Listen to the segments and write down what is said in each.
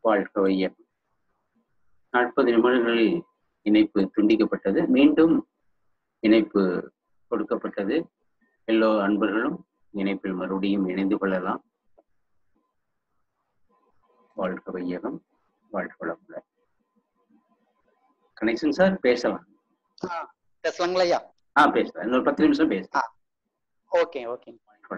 வாழ்க வையம் நாற்பது நிமிடங்களில் இணைப்பு துண்டிக்கப்பட்டது மீண்டும் இணைப்பு கொடுக்கப்பட்டது எல்லோ அன்பர்களும் இணைப்பில் மறுபடியும் இணைந்து கொள்ளலாம் வாழ்க வையகம் வாழ்க வளமுடன் கணேசன் சார் பேசலாம் பேசலாங்களா ஐயா ஆ பேசலாம் இன்னொரு பத்து நிமிஷம் பேசலாம் ஓகே ஓகே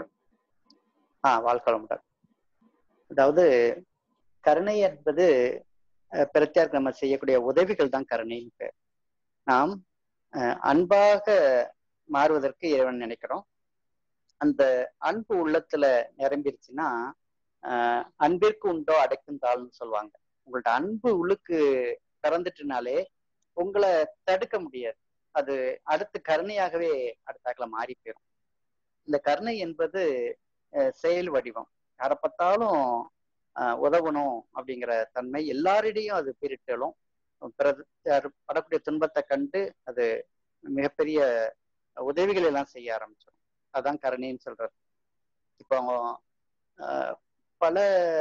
ஆ வாழ்க்கை அதாவது கருணை என்பது அஹ், பிறத்தியாருக்கு நம்ம செய்யக்கூடிய உதவிகள் தான் கருணைன்னு பேர் நாம் அஹ், அன்பாக மாறுவதற்கு இறைவன் நினைக்கிறோம் அந்த அன்பு உள்ளத்துல நிரம்பிருச்சுன்னா அஹ், அன்பிற்கு உண்டோ அடைக்கும் தாள்னு சொல்லுவாங்க உங்கள்ட்ட அன்பு உள்ளுக்கு திறந்துட்டுனாலே உங்களை தடுக்க முடியாது அது அடுத்து கருணையாகவே அடுத்தாக்கல மாறி போயிடும் இந்த கருணை என்பது அஹ், செயல் வடிவம் யாரை பார்த்தாலும் அஹ், உதவணும் அப்படிங்கிற தன்மை எல்லாரிடையும் அது பீரிட்டலும் பிறகு யார் படக்கூடிய துன்பத்தை கண்டு அது மிகப்பெரிய உதவிகள் எல்லாம் செய்ய ஆரம்பிச்சிடும் அதான் கருணைன்னு சொல்றது இப்போ அஹ், பல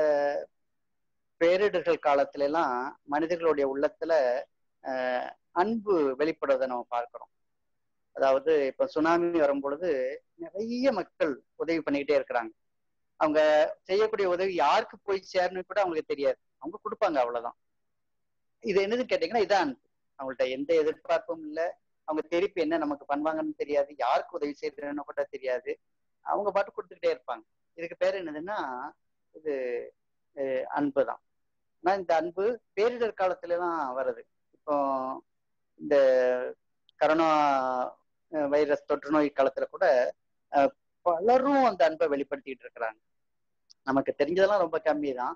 பேரிடர்கள் காலத்துல எல்லாம் மனிதர்களுடைய உள்ளத்துல அஹ், அன்பு வெளிப்படுவதை நம்ம பார்க்கிறோம் அதாவது இப்ப சுனாமி வரும் பொழுது நிறைய மக்கள் உதவி பண்ணிக்கிட்டே இருக்கிறாங்க அவங்க செய்யக்கூடிய உதவி யாருக்கு போய் சேரணும் கூட அவங்களுக்கு தெரியாது அவங்க கொடுப்பாங்க அவ்வளவுதான் இது என்னது கேட்டீங்கன்னா இதான் அன்பு அவங்கள்ட்ட எந்த எதிர்பார்ப்பும் இல்லை அவங்க திருப்பி என்ன நமக்கு பண்ணுவாங்கன்னு தெரியாது யாருக்கு உதவி செய்யறதுன்னு கூட தெரியாது அவங்க பாட்டு கொடுத்துக்கிட்டே இருப்பாங்க இதுக்கு பேர் என்னதுன்னா இது அஹ், அன்பு தான் ஆனா இந்த அன்பு பேரிடர் காலத்துல தான் வருது இப்போ இந்த கரோனா அஹ், வைரஸ் தொற்று நோய் காலத்துல கூட அஹ், பலரும் அந்த அன்பை வெளிப்படுத்திட்டு இருக்கிறாங்க நமக்கு தெரிஞ்சதெல்லாம் ரொம்ப கம்மி தான்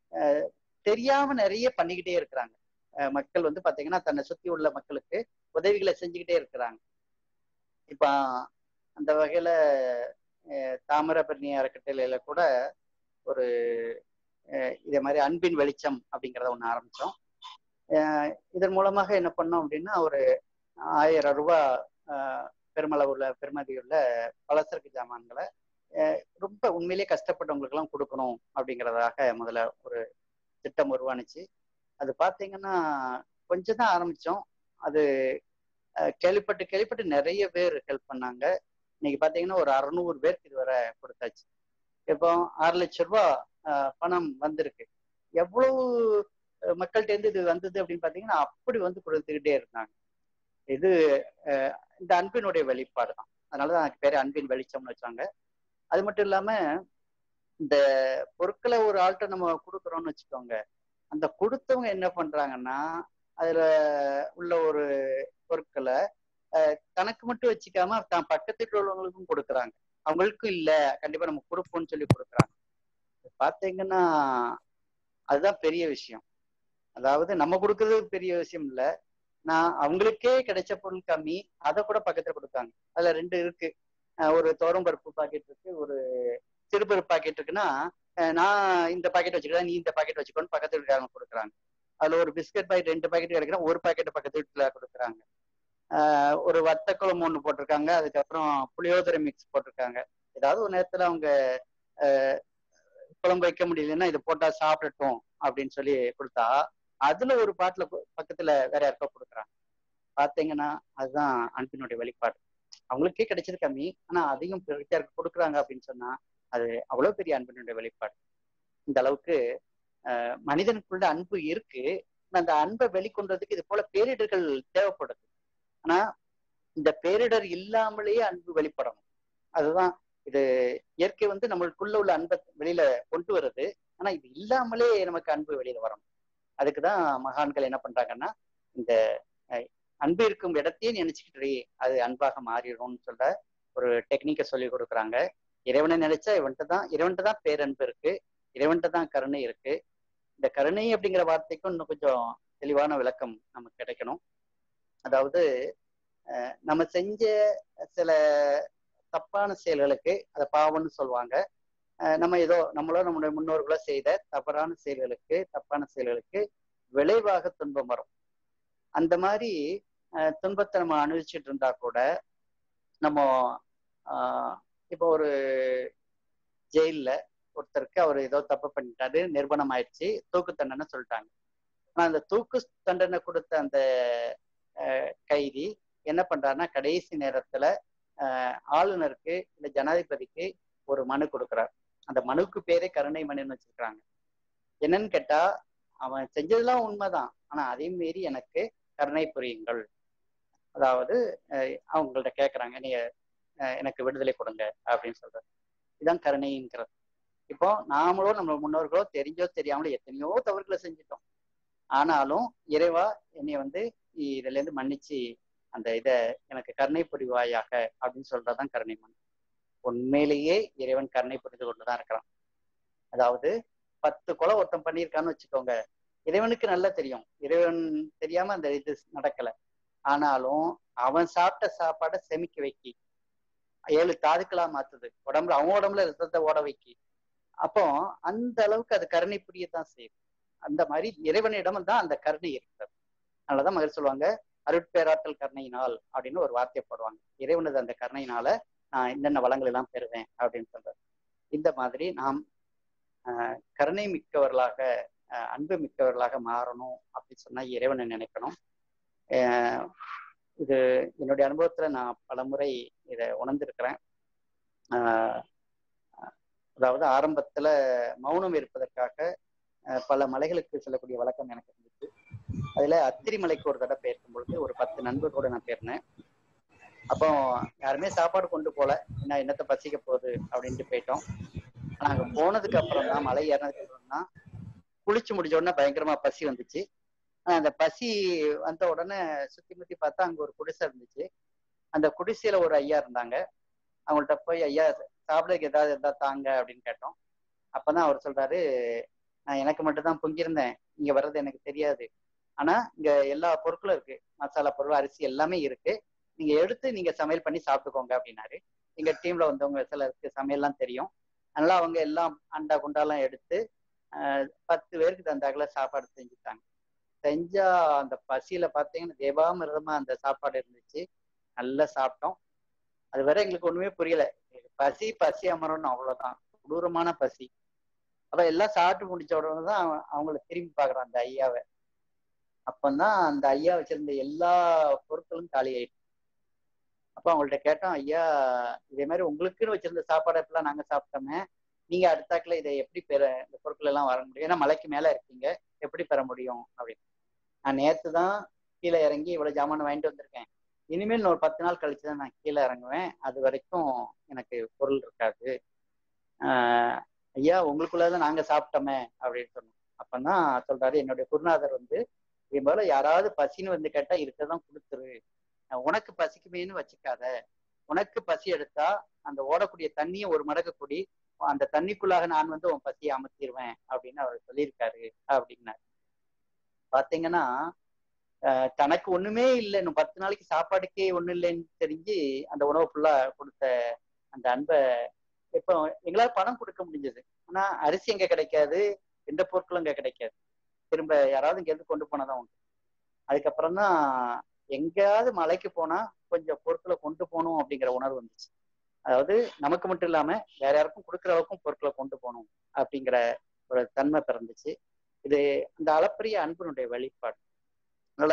தெரியாம நிறைய பண்ணிக்கிட்டே இருக்கிறாங்க அஹ், மக்கள் வந்து பாத்தீங்கன்னா தன்னை சுத்தி உள்ள மக்களுக்கு உதவிகளை செஞ்சுக்கிட்டே இருக்கிறாங்க இப்ப அந்த வகையில அஹ், தாமிரபரணி அறக்கட்டளையில கூட ஒரு அஹ், இதே மாதிரி அன்பின் வெளிச்சம் அப்படிங்கிறத ஒண்ணு ஆரம்பிச்சோம் அஹ், இதன் மூலமாக என்ன பண்ணோம் அப்படின்னா ஒரு ஆயிரம் ரூபாய் அஹ், பெருமளவுள்ள பெருமதியுள்ள பலசரக்கு ஜாமான்களை அஹ், ரொம்ப உண்மையிலேயே கஷ்டப்பட்டவங்களுக்கு எல்லாம் கொடுக்கணும் அப்படிங்கிறதாக முதல்ல ஒரு திட்டம் உருவானுச்சு அது பார்த்தீங்கன்னா கொஞ்சம் தான் ஆரம்பிச்சோம் அது அஹ், கேள்விப்பட்டு கேள்விப்பட்டு நிறைய பேர் ஹெல்ப் பண்ணாங்க இன்னைக்கு பார்த்தீங்கன்னா ஒரு அறுநூறு பேருக்கு இதுவரை கொடுத்தாச்சு இப்போ ஆறு லட்ச ரூபா அஹ், பணம் வந்திருக்கு எவ்வளவு அஹ், மக்கள்கிட்ட இருந்து இது வந்தது அப்படின்னு பார்த்தீங்கன்னா அப்படி வந்து கொடுத்துக்கிட்டே இருந்தாங்க இது அஹ், இந்த அன்பினுடைய வெளிப்பாடு தான் அதனாலதான் அதுக்கு பேரு அன்பின் வெளிச்சம்னு வச்சாங்க அது மட்டும் இல்லாம இந்த பொருட்களை ஒரு ஆள்கிட்ட நம்ம கொடுக்குறோம்னு வச்சுக்கோங்க அந்த கொடுத்தவங்க என்ன பண்றாங்கன்னா அதுல உள்ள ஒரு பொருட்களை அஹ், தனக்கு மட்டும் வச்சுக்காம தான் பக்கத்துல உள்ளவங்களுக்கும் கொடுக்குறாங்க அவங்களுக்கும் இல்ல கண்டிப்பா நம்ம கொடுப்போம்னு சொல்லி கொடுக்குறாங்க பாத்தீங்கன்னா அதுதான் பெரிய விஷயம் அதாவது நம்ம கொடுக்கறது பெரிய விஷயம் இல்ல நான் அவங்களுக்கே கிடைச்ச பொருள் கம்மி அதை கூட பக்கத்துல கொடுத்தாங்க அதுல ரெண்டு இருக்கு அஹ் ஒரு பருப்பு பாக்கெட் இருக்கு ஒரு சிறுபருப்பு பாக்கெட் இருக்குன்னா அஹ் நான் இந்த பாக்கெட் வச்சுக்கிறேன் நீ இந்த பாக்கெட் வச்சுக்கோன்னு பக்கத்து வீட்டுக்காரங்க கொடுக்குறாங்க அதுல ஒரு பிஸ்கட் பாக்கெட் ரெண்டு பாக்கெட் கிடைக்கிறேன் ஒரு பாக்கெட் பக்கத்து வீட்டுல கொடுக்குறாங்க ஆஹ் ஒரு வத்த குழம்பு ஒண்ணு போட்டிருக்காங்க அதுக்கப்புறம் புளியோதரை மிக்ஸ் போட்டிருக்காங்க ஏதாவது ஒரு நேரத்துல அவங்க ஆஹ் குழம்பு வைக்க முடியலன்னா இதை போட்டா சாப்பிடட்டும் அப்படின்னு சொல்லி கொடுத்தா அதுல ஒரு பாட்டுல பக்கத்துல வேற யாருக்கோ கொடுக்குறாங்க பாத்தீங்கன்னா அதுதான் அன்பினுடைய வெளிப்பாடு அவங்களுக்கே கிடைச்சது கம்மி ஆனா அதையும் யாருக்கு கொடுக்குறாங்க அப்படின்னு சொன்னா அது அவ்வளவு பெரிய அன்பினுடைய வெளிப்பாடு இந்த அளவுக்கு ஆஹ் மனிதனுக்குள்ள அன்பு இருக்கு ஆனா அந்த அன்பை வெளிக்கொண்டதுக்கு இது போல பேரிடர்கள் தேவைப்படுது ஆனா இந்த பேரிடர் இல்லாமலேயே அன்பு வெளிப்படணும் அதுதான் இது இயற்கை வந்து நம்மளுக்குள்ள உள்ள அன்பை வெளியில கொண்டு வருது ஆனா இது இல்லாமலே நமக்கு அன்பு வெளியில வரணும் அதுக்குதான் மகான்கள் என்ன பண்றாங்கன்னா இந்த அன்பு இருக்கும் இடத்தையே நினைச்சுக்கிட்டு அது அன்பாக மாறிடும்னு சொல்ல ஒரு டெக்னிக்கை சொல்லி கொடுக்குறாங்க இறைவனை நினைச்சா இவன்கிட்ட தான் இறைவன்கிட்ட தான் பேரன்பு இருக்கு இறைவன்கிட்ட தான் கருணை இருக்கு இந்த கருணை அப்படிங்கிற வார்த்தைக்கும் இன்னும் கொஞ்சம் தெளிவான விளக்கம் நமக்கு கிடைக்கணும் அதாவது நம்ம செஞ்ச சில தப்பான செயல்களுக்கு அதை பாவம்னு சொல்லுவாங்க நம்ம ஏதோ நம்மளோ நம்முடைய முன்னோர்களோ செய்த தவறான செயல்களுக்கு தப்பான செயல்களுக்கு விளைவாக துன்பம் வரும் அந்த மாதிரி துன்பத்தை நம்ம அனுபவிச்சுட்டு இருந்தா கூட நம்ம இப்போ ஒரு ஜெயிலில் ஒருத்தருக்கு அவர் ஏதோ தப்பு பண்ணிட்டாரு நிர்பணம் ஆயிடுச்சு தூக்கு தண்டனை சொல்லிட்டாங்க ஆனா அந்த தூக்கு தண்டனை கொடுத்த அந்த கைதி என்ன பண்றாருன்னா கடைசி நேரத்துல ஆளுநருக்கு இல்ல ஜனாதிபதிக்கு ஒரு மனு கொடுக்குறார் அந்த மனுக்கு பேரே கருணை மனுன்னு வச்சிருக்கிறாங்க என்னன்னு கேட்டா அவன் செஞ்சதெல்லாம் உண்மைதான் ஆனா அதே மீறி எனக்கு கருணை புரியுங்கள் அதாவது அவங்கள்ட்ட கேட்குறாங்க நீங்க எனக்கு விடுதலை கொடுங்க அப்படின்னு சொல்றது இதுதான் கருணைங்கிறது இப்போ நாமளோ நம்ம முன்னோர்களோ தெரிஞ்சோ தெரியாமலோ எத்தனையோ தவறுகளை செஞ்சிட்டோம் ஆனாலும் இறைவா என்னை வந்து இதுல இருந்து மன்னிச்சு அந்த இதை எனக்கு கருணை புரிவாயாக அப்படின்னு சொல்றதுதான் கருணை மண் உண்மையிலேயே இறைவன் கருணை புரிந்து கொண்டுதான் இருக்கிறான் அதாவது பத்து கொலை ஒருத்தன் பண்ணியிருக்கான்னு வச்சுக்கோங்க இறைவனுக்கு நல்லா தெரியும் இறைவன் தெரியாம அந்த இது நடக்கல ஆனாலும் அவன் சாப்பிட்ட சாப்பாடை செமிக்க வைக்கி ஏழு தாதுக்களா மாத்துது உடம்புல அவன் உடம்புல ரத்தத்தை ஓட வைக்கி அப்போ அந்த அளவுக்கு அது கருணை புரியத்தான் செய்யுது அந்த மாதிரி இறைவனிடம் தான் அந்த கருணை இருக்கிறது அதனாலதான் மகிழ் சொல்லுவாங்க அருட்பேராற்றல் கருணையினால் அப்படின்னு ஒரு வார்த்தை போடுவாங்க இறைவனது அந்த கருணையினால நான் என்னென்ன வளங்கள் எல்லாம் பெறுவேன் அப்படின்னு சொல்றது இந்த மாதிரி நாம் கருணை மிக்கவர்களாக அன்பு மிக்கவர்களாக மாறணும் அப்படின்னு சொன்னா இறைவனை நினைக்கணும் இது என்னுடைய அனுபவத்துல நான் பல முறை இதை உணர்ந்திருக்கிறேன் அதாவது ஆரம்பத்துல மௌனம் இருப்பதற்காக பல மலைகளுக்கு செல்லக்கூடிய வழக்கம் எனக்கு இருந்துச்சு அதுல அத்திரி மலைக்கு ஒரு தடவை போயிருக்கும் பொழுது ஒரு பத்து நண்பர்களோட நான் போயிருந்தேன் அப்போ யாருமே சாப்பாடு கொண்டு போல என்ன என்னத்தை பசிக்க போகுது அப்படின்ட்டு போயிட்டோம் நாங்க போனதுக்கு அப்புறம் தான் மலை ஏறினதுக்கு அப்புறம் தான் குளிச்சு முடிஞ்ச உடனே பயங்கரமா பசி வந்துச்சு அந்த பசி வந்த உடனே சுத்தி முத்தி பார்த்தா அங்க ஒரு குடிசை இருந்துச்சு அந்த குடிசையில ஒரு ஐயா இருந்தாங்க அவங்கள்ட்ட போய் ஐயா சாப்பிடறதுக்கு ஏதாவது இருந்தா தாங்க அப்படின்னு கேட்டோம் அப்பதான் அவர் சொல்றாரு நான் எனக்கு மட்டும் தான் பொங்கியிருந்தேன் இங்க வர்றது எனக்கு தெரியாது ஆனா இங்க எல்லா பொருட்களும் இருக்கு மசாலா பொருள் அரிசி எல்லாமே இருக்கு நீங்க எடுத்து நீங்க சமையல் பண்ணி சாப்பிட்டுக்கோங்க அப்படின்னாரு எங்க டீம்ல வந்தவங்க சிலருக்கு சமையல்லாம் தெரியும் அதனால அவங்க எல்லாம் அண்டா குண்டாலாம் எடுத்து பத்து பேருக்கு தந்தாக்குல சாப்பாடு செஞ்சுட்டாங்க செஞ்சா அந்த பசியில பார்த்தீங்கன்னா தேவாமிரதமா அந்த சாப்பாடு இருந்துச்சு நல்லா சாப்பிட்டோம் அது வரை எங்களுக்கு ஒண்ணுமே புரியல பசி பசி அமரம்னு அவ்வளவுதான் கொடூரமான பசி அப்ப எல்லாம் சாப்பிட்டு முடிச்ச உடனே தான் அவங்கள திரும்பி பாக்குறான் அந்த ஐயாவை அப்பந்தான் அந்த ஐயா வச்சிருந்த எல்லா பொருட்களும் காலி ஆயிடுச்சு அப்ப அவங்கள்ட்ட கேட்டோம் ஐயா இதே மாதிரி உங்களுக்குன்னு வச்சிருந்த சாப்பாடு எப்பெல்லாம் நாங்க சாப்பிட்டோமே நீங்க அடுத்தாக்குல இதை எப்படி பெற இந்த பொருட்கள் எல்லாம் வர முடியும் ஏன்னா மலைக்கு மேல இருக்கீங்க எப்படி பெற முடியும் அப்படின்னு நான் நேத்து தான் கீழே இறங்கி இவ்வளவு ஜாமான் வாங்கிட்டு வந்திருக்கேன் இனிமேல் ஒரு பத்து நாள் கழிச்சு தான் நான் கீழே இறங்குவேன் அது வரைக்கும் எனக்கு பொருள் இருக்காது ஆஹ் ஐயா உங்களுக்குள்ளதான் நாங்க சாப்பிட்டோமே அப்படின்னு சொன்னோம் அப்பதான் சொல்றாரு என்னுடைய குருநாதர் வந்து இதே போல யாராவது பசின்னு வந்து கேட்டா இருக்கதான் கொடுத்துரு உனக்கு பசிக்குமேன்னு வச்சுக்காத உனக்கு பசி எடுத்தா அந்த ஓடக்கூடிய தண்ணியை ஒரு மடக்கு கூடி அந்த தண்ணிக்குள்ளாக நான் வந்து உன் பசியை அமர்த்திடுவேன் அப்படின்னு அவர் சொல்லியிருக்காரு அப்படின்னாரு பாத்தீங்கன்னா தனக்கு ஒண்ணுமே இல்லை இன்னும் பத்து நாளைக்கு சாப்பாடுக்கே ஒண்ணும் இல்லைன்னு தெரிஞ்சு அந்த உணவு ஃபுல்லா கொடுத்த அந்த அன்பை இப்போ எங்களால பணம் கொடுக்க முடிஞ்சது ஆனா அரிசி எங்க கிடைக்காது எந்த பொருட்களும் இங்க கிடைக்காது திரும்ப யாராவது இங்க இருந்து கொண்டு போனாதான் உண்டு அதுக்கப்புறம் தான் எங்கேயாவது மலைக்கு போனா கொஞ்சம் பொருட்களை கொண்டு போகணும் அப்படிங்கிற உணர்வு வந்துச்சு அதாவது நமக்கு மட்டும் இல்லாம வேற யாருக்கும் கொடுக்குற அளவுக்கும் பொருட்களை கொண்டு போகணும் அப்படிங்கிற ஒரு தன்மை பிறந்துச்சு இது இந்த அளப்பரிய அன்பினுடைய வெளிப்பாடு அதனால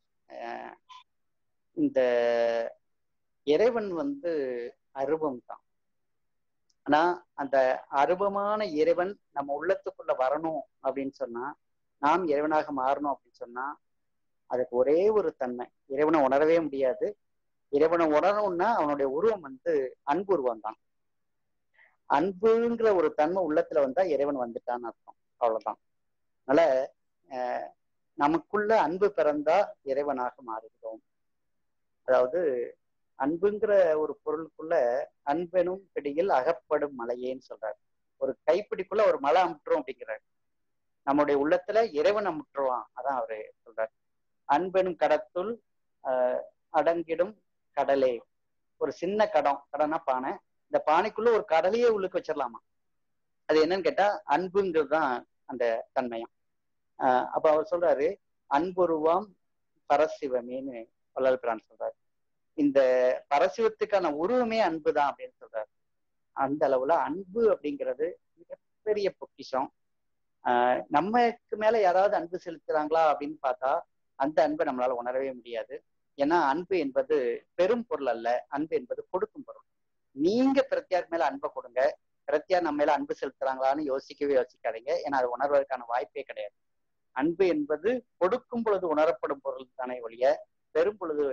இந்த இறைவன் வந்து அருவம் தான் ஆனா அந்த அருவமான இறைவன் நம்ம உள்ளத்துக்குள்ள வரணும் அப்படின்னு சொன்னா நாம் இறைவனாக மாறணும் அப்படின்னு சொன்னா அதுக்கு ஒரே ஒரு தன்மை இறைவனை உணரவே முடியாது இறைவனை உணரணும்னா அவனுடைய உருவம் வந்து அன்பு உருவம் தான் அன்புங்கிற ஒரு தன்மை உள்ளத்துல வந்தா இறைவன் வந்துட்டான்னு அர்த்தம் அவ்வளவுதான் அதனால நமக்குள்ள அன்பு பிறந்தா இறைவனாக மாறுகிறோம் அதாவது அன்புங்கிற ஒரு பொருளுக்குள்ள அன்பெனும் பிடியில் அகப்படும் மலையேன்னு சொல்றாரு ஒரு கைப்பிடிக்குள்ள ஒரு மலை அமுட்டுறோம் அப்படிங்கிறாரு நம்முடைய உள்ளத்துல இறைவன் அமுட்டுருவான் அதான் அவரு சொல்றாரு அன்பெனும் கடத்துள் அஹ் அடங்கிடும் கடலே ஒரு சின்ன கடம் கடனா பானை இந்த பானைக்குள்ள ஒரு கடலையே உள்ளுக்கு வச்சிடலாமா அது என்னன்னு கேட்டா அன்புங்கிறது தான் அந்த தன்மையம் ஆஹ் அப்ப அவர் சொல்றாரு அன்புருவாம் பரசிவமேன்னு வள்ளல் பிரான் சொல்றாரு இந்த பரசிவத்துக்கான உருவமே அன்பு தான் அப்படின்னு சொல்றாரு அந்த அளவுல அன்பு அப்படிங்கிறது மிகப்பெரிய பொக்கிஷம் ஆஹ் நமக்கு மேல யாராவது அன்பு செலுத்துறாங்களா அப்படின்னு பார்த்தா அந்த அன்பை நம்மளால உணரவே முடியாது ஏன்னா அன்பு என்பது பெரும் பொருள் அல்ல அன்பு என்பது கொடுக்கும் பொருள் நீங்க பிரத்தியார் மேல அன்பை கொடுங்க பிரத்தியார் நம்ம மேல அன்பு செலுத்துறாங்களான்னு யோசிக்கவே யோசிக்காதீங்க ஏன்னா அது உணர்வதற்கான வாய்ப்பே கிடையாது அன்பு என்பது கொடுக்கும் பொழுது உணரப்படும் பொருள் தானே ஒழிய பெரும் பொழுது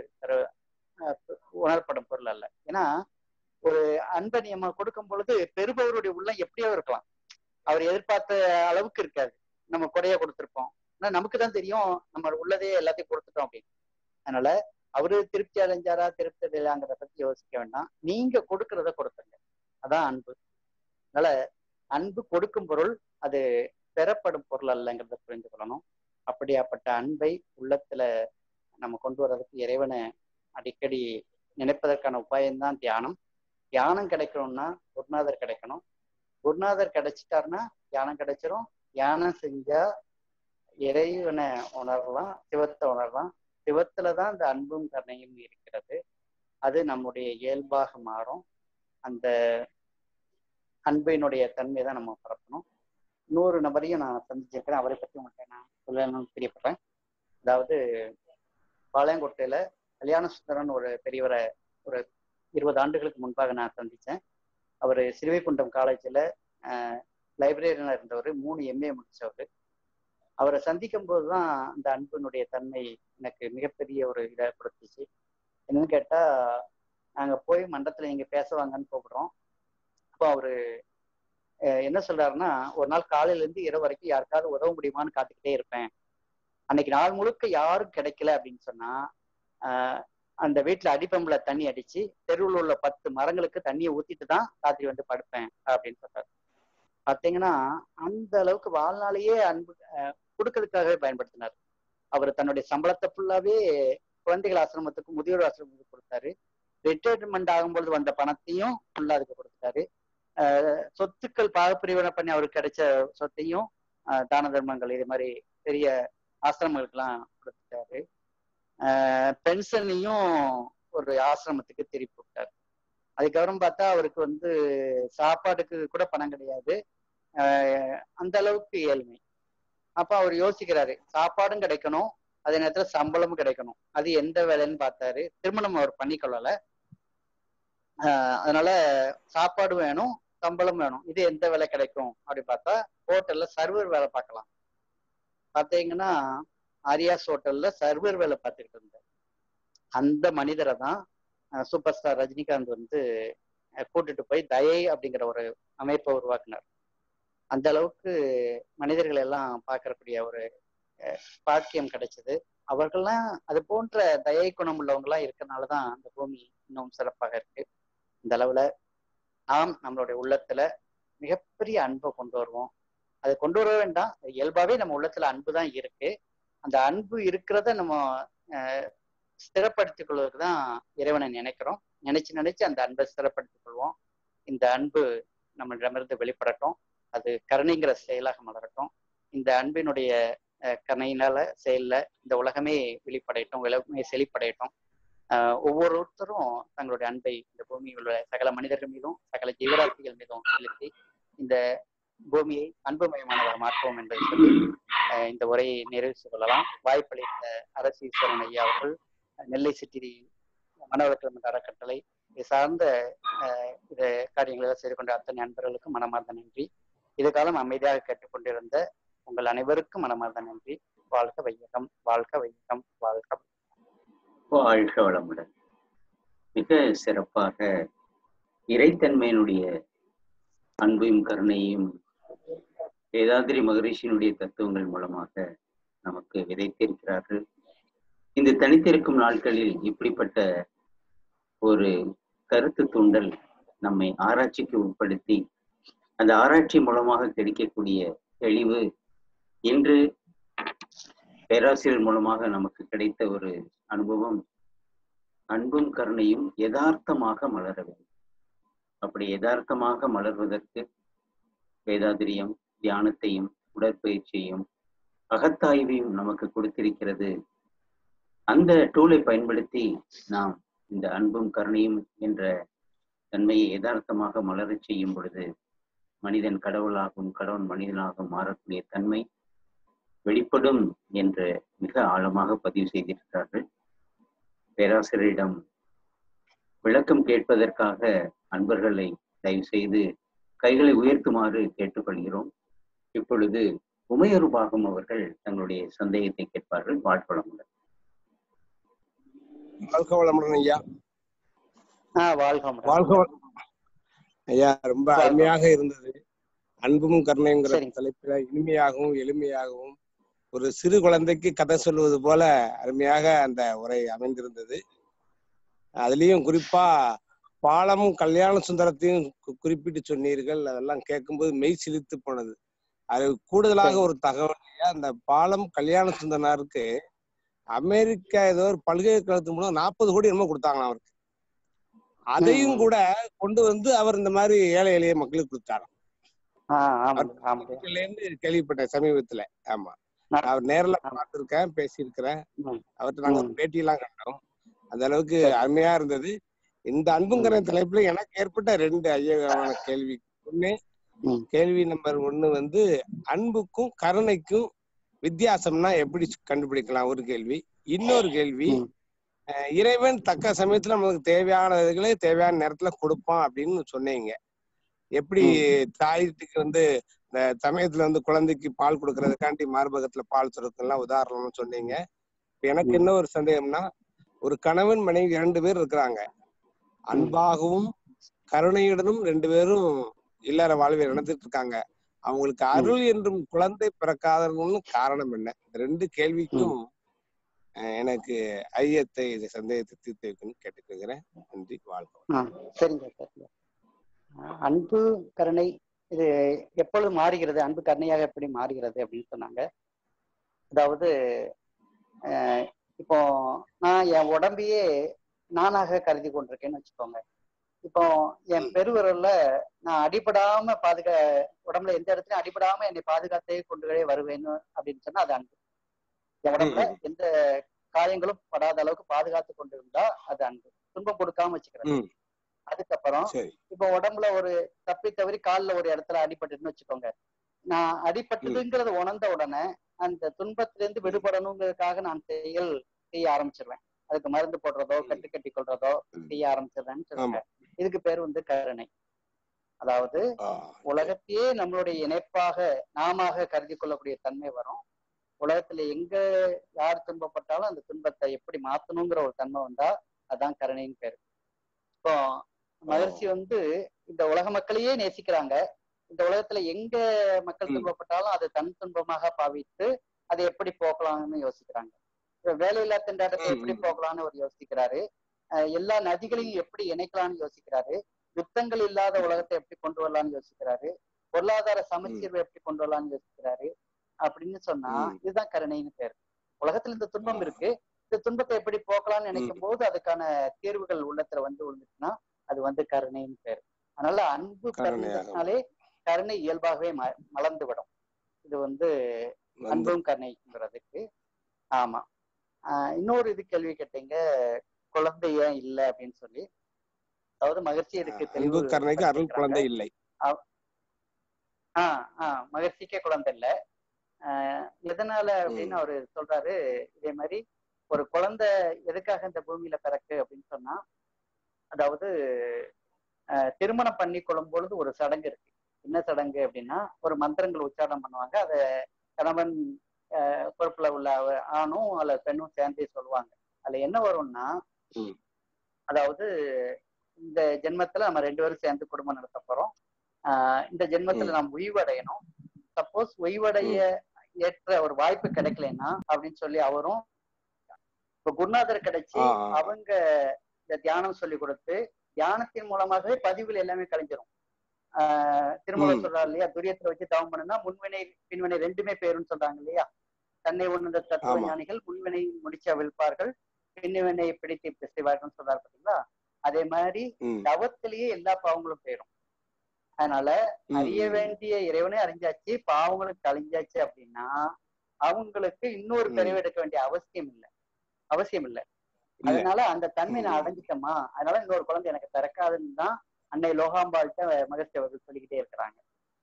உணரப்படும் பொருள் அல்ல ஏன்னா ஒரு அன்பை நம்ம கொடுக்கும் பொழுது பெறுபவருடைய உள்ளம் எப்படியோ இருக்கலாம் அவர் எதிர்பார்த்த அளவுக்கு இருக்காது நம்ம குறைய கொடுத்துருப்போம் ஆனா நமக்கு தான் தெரியும் நம்ம உள்ளதே எல்லாத்தையும் கொடுத்துட்டோம் அப்படின்னு அதனால அவரு திருப்தி அடைஞ்சாரா திருப்தி அடையலாங்கிறத பத்தி யோசிக்க வேண்டாம் நீங்க கொடுக்கறத கொடுத்துருங்க அதான் அன்பு அதனால அன்பு கொடுக்கும் பொருள் அது பெறப்படும் பொருள் அல்லங்கிறத புரிந்து கொள்ளணும் அப்படியாப்பட்ட அன்பை உள்ளத்துல நம்ம கொண்டு வர்றதுக்கு இறைவனை அடிக்கடி நினைப்பதற்கான உபாயம்தான் தியானம் தியானம் கிடைக்கணும்னா குருநாதர் கிடைக்கணும் குருநாதர் கிடைச்சிட்டாருன்னா தியானம் கிடைச்சிரும் தியானம் செஞ்சா இறைவனை உணரலாம் சிவத்தை உணரலாம் சிவத்துல தான் இந்த அன்பும் கருணையும் இருக்கிறது அது நம்முடைய இயல்பாக மாறும் அந்த அன்பினுடைய தன்மையை தான் நம்ம பரப்பணும் இன்னொரு நபரையும் நான் சந்திச்சிருக்கிறேன் அவரை பற்றி உங்கள்கிட்ட நான் சொல்லணும்னு தெரியப்படுறேன் அதாவது பாளையங்கோட்டையில கல்யாண சுந்தரன் ஒரு பெரியவரை ஒரு இருபது ஆண்டுகளுக்கு முன்பாக நான் சந்தித்தேன் அவர் சிறுவைக்குண்டம் காலேஜில் லைப்ரரியனாக இருந்தவர் மூணு எம்ஏ முடித்தவர் அவரை சந்திக்கும் போது தான் அந்த அன்பினுடைய தன்மை எனக்கு மிகப்பெரிய ஒரு இதை கொடுத்துச்சு என்னன்னு கேட்டால் நாங்கள் போய் மண்டத்தில் நீங்கள் பேசுவாங்கன்னு கூப்பிடுறோம் அப்போ அவர் என்ன சொல்றாருன்னா ஒரு நாள் காலையிலேருந்து இரவு வரைக்கும் யாருக்காவது உதவ முடியுமான்னு காத்துக்கிட்டே இருப்பேன் அன்னைக்கு நாள் முழுக்க யாரும் கிடைக்கல அப்படின்னு சொன்னா அந்த வீட்டுல அடிப்பம்புல தண்ணி அடிச்சு தெருவில் உள்ள பத்து மரங்களுக்கு தண்ணியை ஊத்திட்டு தான் ராத்திரி வந்து படுப்பேன் அப்படின்னு சொல்றாரு பாத்தீங்கன்னா அந்த அளவுக்கு வாழ்நாளையே அன்பு கொடுக்கறதுக்காகவே பயன்படுத்தினார் அவர் தன்னுடைய சம்பளத்தை ஃபுல்லாவே குழந்தைகள் ஆசிரமத்துக்கும் முதியோர் ஆசிரமத்துக்கு கொடுத்தாரு ரிட்டையர்மெண்ட் ஆகும்பொழுது வந்த பணத்தையும் ஃபுல்லா அதுக்கு கொடுத்துட்டாரு சொத்துக்கள் பாகப்பிரிவினை பண்ணி அவருக்கு கிடைச்ச சொத்தையும் தான தர்மங்கள் இது மாதிரி பெரிய ஆசிரமங்களுக்கெல்லாம் கொடுத்துட்டாரு பென்ஷனையும் ஒரு ஆசிரமத்துக்கு திருப்பி விட்டார் அதுக்கப்புறம் பார்த்தா அவருக்கு வந்து சாப்பாட்டுக்கு கூட பணம் கிடையாது அந்த அளவுக்கு ஏழ்மை அப்ப அவர் யோசிக்கிறாரு சாப்பாடும் கிடைக்கணும் அதே நேரத்துல சம்பளமும் கிடைக்கணும் அது எந்த வேலைன்னு பார்த்தாரு திருமணம் அவர் பண்ணிக்கொள்ளல அதனால சாப்பாடு வேணும் சம்பளம் வேணும் இது எந்த வேலை கிடைக்கும் அப்படி பார்த்தா ஹோட்டல்ல சர்வர் வேலை பார்க்கலாம் பார்த்தீங்கன்னா ஆரியாஸ் ஹோட்டல்ல சர்வர் வேலை பார்த்துக்கிட்டு இருந்தார் அந்த மனிதரை தான் சூப்பர் ஸ்டார் ரஜினிகாந்த் வந்து கூட்டிட்டு போய் தயை அப்படிங்கிற ஒரு அமைப்பை உருவாக்குனார் அந்த அளவுக்கு மனிதர்கள் எல்லாம் பார்க்கக்கூடிய ஒரு பாக்கியம் கிடைச்சது அவர்கள்லாம் அது போன்ற தயை குணம் உள்ளவங்களாம் இருக்கிறனாலதான் அந்த பூமி இன்னும் சிறப்பாக இருக்கு இந்த அளவுல நாம் நம்மளுடைய உள்ளத்துல மிகப்பெரிய அன்பை கொண்டு வருவோம் அதை கொண்டு வர வேண்டாம் இயல்பாவே நம்ம உள்ளத்துல அன்பு தான் இருக்கு அந்த அன்பு இருக்கிறத நம்ம ஸ்திரப்படுத்திக் கொள்வதற்கு தான் இறைவனை நினைக்கிறோம் நினைச்சு நினைச்சு அந்த அன்பை ஸ்திரப்படுத்திக் கொள்வோம் இந்த அன்பு நம்மளிடமிருந்து வெளிப்படட்டும் அது கருணைங்கிற செயலாக மலரட்டும் இந்த அன்பினுடைய கருணையினால செயல்ல இந்த உலகமே வெளிப்படையட்டும் உலகமே செழிப்படையட்டும் ஒவ்வொருத்தரும் தங்களுடைய அன்பை இந்த பூமியில் உள்ள சகல மனிதர்கள் மீதும் சகல ஜீவராசிகள் மீதும் செலுத்தி இந்த பூமியை அன்புமயமானதாக மாற்றுவோம் என்பதை சொல்லி இந்த உரையை நிறைவு செய்து கொள்ளலாம் வாய்ப்பளித்த அரசீஸ்வரன் ஐயா அவர்கள் நெல்லை சிட்டி மனவளக்கல்வி அறக்கட்டளை இது சார்ந்த இது காரியங்களை செய்து கொண்ட அத்தனை நண்பர்களுக்கும் மனமார்ந்த நன்றி இது காலம் அமைதியாக கேட்டுக்கொண்டிருந்த உங்கள் அனைவருக்கும் மனமார்ந்த நன்றி வாழ்க வையகம் வாழ்க வையகம் வாழ்க வாழ்க வளமுடன் மிக சிறப்பாக இறைத்தன்மையினுடைய அன்பையும் கருணையும் வேதாதிரி மகரிஷியினுடைய தத்துவங்கள் மூலமாக நமக்கு விதைத்திருக்கிறார்கள் இந்த தனித்திருக்கும் நாட்களில் இப்படிப்பட்ட ஒரு கருத்து தூண்டல் நம்மை ஆராய்ச்சிக்கு உட்படுத்தி அந்த ஆராய்ச்சி மூலமாக கிடைக்கக்கூடிய தெளிவு இன்று பேராசிரியர் மூலமாக நமக்கு கிடைத்த ஒரு அனுபவம் அன்பும் கருணையும் யதார்த்தமாக மலர வேண்டும் அப்படி யதார்த்தமாக மலர்வதற்கு வேதாதிரியம் தியானத்தையும் உடற்பயிற்சியையும் அகத்தாய்வையும் நமக்கு கொடுத்திருக்கிறது அந்த டூலை பயன்படுத்தி நாம் இந்த அன்பும் கருணையும் என்ற தன்மையை யதார்த்தமாக மலரச் செய்யும் பொழுது மனிதன் கடவுளாகவும் கடவுள் மனிதனாகவும் மாறக்கூடிய தன்மை வெளிப்படும் என்று மிக ஆழமாக பதிவு செய்திருக்கிறார்கள் பேராசிரியரிடம் விளக்கம் கேட்பதற்காக அன்பர்களை தயவு செய்து கைகளை உயர்த்துமாறு கேட்டுக்கொள்கிறோம் இப்பொழுது உமையொரு பாகம் அவர்கள் தங்களுடைய சந்தேகத்தை கேட்பார்கள் வாழ்வளமுடன் வாழ்க வளமுடன் ஐயா ஆஹ் வாழ்க வளமுடன். வாழ்க வள- ஐயா ரொம்ப வாழ்க. அருமையாக இருந்தது அன்பும் கருணைங்கிற சரிங்க. தலைப்பில இனிமையாகவும் எளிமையாகவும் ஒரு சிறு குழந்தைக்கு கதை சொல்வது போல அருமையாக அந்த உரை அமைந்திருந்தது அதுலயும் குறிப்பா பாலமும் கல்யாண சுந்தரத்தையும் கு- குறிப்பிட்டு சொன்னீர்கள் அதெல்லாம் கேட்கும்போது மெய் சிலித்து போனது அது கூடுதலாக சரி. ஒரு தகவல் ஐயா, அந்த பாலம் கல்யாண சுந்தரனாருக்கு அமெரிக்கா ஏதோ ஒரு பல்கலைக்கழகத்தின் மூலம் நாற்பது கோடி என்னமோ கொடுத்தாங்களாம் அவருக்கு அதையும் ம். கூட கொண்டு வந்து அவர் இந்த மாதிரி ஏழை எளிய மக்களுக்கு கொடுத்தாராம் ஆஹ் ஆமாங்க ஆமாங்க இதுல இருந்து கேள்விப்பட்டேன் சமீபத்துல ஆமா நான் அவர் நேர்ல ஆமா. பார்த்திருக்கேன் பேசியிருக்கிறேன் ம். அவர்கிட்ட நாங்க ஒரு ம். பேட்டி எல்லாம் கண்டோம் அந்த அளவுக்கு சரி. அருமையா இருந்தது இந்த அன்புங்கிற தலைப்புல எனக்கு ஏற்பட்ட ரெண்டு ஐயமான கேள்வி ஒண்ணு ம். கேள்வி நம்பர் ஒண்ணு வந்து அன்புக்கும் கருணைக்கும் வித்தியாசம்னா எப்படி கண்டுபிடிக்கலாம் ஒரு கேள்வி இன்னொரு கேள்வி ம். அஹ் இறைவன் தக்க சமயத்துல நமக்கு தேவையானதுகளை தேவையான நேரத்துல கொடுப்பான் அப்படின்னு சொன்னீங்க எப்படி தாய்க்கு வந்து இந்த சமயத்துல வந்து குழந்தைக்கு பால் கொடுக்கறதுக்காண்டி மார்பகத்துல பால் சுரக்கலாம் உதாரணம்னு சொன்னீங்க இப்ப எனக்கு ம். என்ன ஒரு சந்தேகம்னா ஒரு கணவன் மனைவி இரண்டு பேர் இருக்கிறாங்க அன்பாகவும் கருணையுடனும் ரெண்டு பேரும் இல்லற வாழ்வை நடந்துட்டு இருக்காங்க அவங்களுக்கு அருள் என்றும் குழந்தை பிறக்காதன்னு காரணம் என்ன இந்த ரெண்டு கேள்விக்கும் அஹ், எனக்கு ஐயத்தை இது சந்தேகத்தை தீர்த்து வைக்கணும்னு கேட்டுக்கிறேன் நன்றி வாழ்க்கை ஆ, சரிங்க சரிங்க ஆ, அன்பு கருணை இது எப்பொழுது மாறுகிறது அன்பு கருணையாக எப்படி மாறுகிறது அப்படின்னு சொன்னாங்க அதாவது அஹ், இப்போ நான் என் உடம்பையே நானாக கருதி கொண்டிருக்கேன்னு வச்சுக்கோங்க இப்போ என் ம். பெருவிரல்ல நான் அடிபடாம பாதுகா உடம்புல எந்த இடத்துலயும் அடிபடாம என்னை பாதுகாத்தே கொண்டு வருவேன்னு அப்படின்னு சொன்னா அது அன்பு என் உடம்புல ம். எந்த காயங்களும் படாத அளவுக்கு பாதுகாத்து கொண்டு இருந்தா அது அன்பு துன்பம் கொடுக்காம வச்சுக்கிறது ம். அதுக்கப்புறம் சரி இப்போ உடம்புல ஒரு தப்பி தவறி கால்ல ஒரு இடத்துல அடிபட்டுன்னு வச்சுக்கோங்க நான் அடிபட்டதுங்கிறத உணர்ந்த உடனே அந்த துன்பத்திலிருந்து விடுபடணுங்கிறதுக்காக நான் செயல் செய்ய ஆரம்பிச்சிருவேன் அதுக்கு மருந்து போடுறதோ ம். கட்டு கட்டி கொள்றதோ ம். செய்ய ஆரம்பிச்சிடுறேன்னு சொல்லுங்க இதுக்கு பேர் வந்து கருணை அதாவது ஆ, உலகத்தையே நம்மளுடைய இணைப்பாக நாமாக கருதி கொள்ளக்கூடிய தன்மை வரும் உலகத்துல எங்க யார் துன்பப்பட்டாலும் அந்த துன்பத்தை எப்படி மாத்தணுங்கிற ஒரு தன்மை வந்தா அதான் கருணைன்னு பேரு இப்போ மகர்ஷி வந்து இந்த உலக மக்களையே நேசிக்கிறாங்க இந்த உலகத்துல எங்க மக்கள் ம். துன்பப்பட்டாலும் அதை தன் துன்பமாக பாவித்து அதை எப்படி போக்கலாம்னு யோசிக்கிறாங்க இப்ப வேலையில்லா திண்டாட்டத்தை ம், எப்படி ம். போக்கலாம்னு அவர் யோசிக்கிறாரு அஹ் எல்லா நதிகளையும் எப்படி இணைக்கலாம்னு யோசிக்கிறாரு யுத்தங்கள் இல்லாத உலகத்தை எப்படி கொண்டு வரலாம்னு யோசிக்கிறாரு பொருளாதார சமச்சீர்வை எப்படி கொண்டு வரலாம்னு யோசிக்கிறாரு அப்படின்னு சொன்னா ம். இதுதான் கருணைன்னு பேரு உலகத்துல இந்த துன்பம் இருக்கு இந்த துன்பத்தை எப்படி போக்கலாம்னு நினைக்கும் போது அதுக்கான தீர்வுகள் உள்ளத்துல வந்து விழுந்துச்சுன்னா அது வந்து கருணைன்னு பேரு அதனால அன்பு கருணையாக. பிறந்ததுனாலே கருணை இயல்பாகவே ம மலர்ந்து விடும் இது வந்து வந்து அன்பும் கருணைங்கிறதுக்கு ஆமா ஆஹ் இன்னொரு இது கேள்வி கேட்டீங்க குழந்தை ஏன் இல்லை அப்படின்னு சொல்லி அதாவது மகிழ்ச்சி இதுக்கு அன்பு தெளிவு கருணைக்கு அருள் படுத்திருக்கிறாங்க. குழந்தை இல்லை ஆஹ் ஆஹ் மகிழ்ச்சிக்கே குழந்தை இல்ல ஆஹ் எதனால அப்படின்னு அவரு சொல்றாரு இதே மாதிரி ஒரு குழந்தை எதுக்காக இந்த பூமியில பிறக்கு அப்படின்னு சொன்னா அதாவது ஆஹ் திருமணம் பண்ணி கொள்ளும் பொழுது ஒரு சடங்கு இருக்கு என்ன சடங்கு அப்படின்னா ஒரு மந்திரங்கள் உச்சாரணம் பண்ணுவாங்க அத கணவன் ஆஹ் பொறுப்புல உள்ள அவ- ஆணும் அல்ல பெண்ணும் சேர்ந்தே சொல்லுவாங்க அதுல என்ன வரும்னா ம். அதாவது இந்த ஜென்மத்துல நம்ம ரெண்டு பேரும் சேர்ந்து குடும்பம் நடத்த போறோம் ஆஹ் இந்த ஜென்மத்துல ம். நாம் ஓய்வடையணும் சப்போஸ் ஓய்வடைய ஏற்ற ஒரு வாய்ப்பு கிடைக்கலன்னா அப்படின்னு சொல்லி அவரும் இப்ப குருநாதர் கிடைச்சி ஆ, ஆ. அவங்க இந்த தியானம் சொல்லி கொடுத்து தியானத்தின் மூலமாகவே பதிவுகள் எல்லாமே கலைஞ்சிரும் ஆஹ் திருமலை ம். சொல்றாரு இல்லையா துரியத்துல வச்சு தவம் பண்ணுனா முன்வினை பின்வினை ரெண்டுமே பேருன்னு சொல்றாங்க இல்லையா தன்னை உணர்ந்த தத்துவ ஆமா. ஞானிகள் முன்வினை முடிச்ச விழ்ப்பார்கள் பின்வினை பிடித்து பிசைவார்கள் சொல்றாரு பாத்தீங்களா அதே மாதிரி ம். தவத்திலேயே எல்லா பாவங்களும் போயிடும் அதனால ம், அறிய ம். வேண்டிய இறைவனே அறிஞ்சாச்சு பாவங்களும் கழிஞ்சாச்சு அப்படின்னா அவங்களுக்கு இன்னொரு ம். பிறவி எடுக்க வேண்டிய அவசியம் இல்லை அவசியம் இல்லை இல்ல. அதனால அந்த தன்மை நான் ம். அடைஞ்சிட்டோமா அதனால இன்னொரு குழந்தை எனக்கு பிறக்காதுன்னு தான் அன்னை லோகாம்பாள்கிட்ட மகிழ்ச்சி அவர்கள் சொல்லிக்கிட்டே இருக்கிறாங்க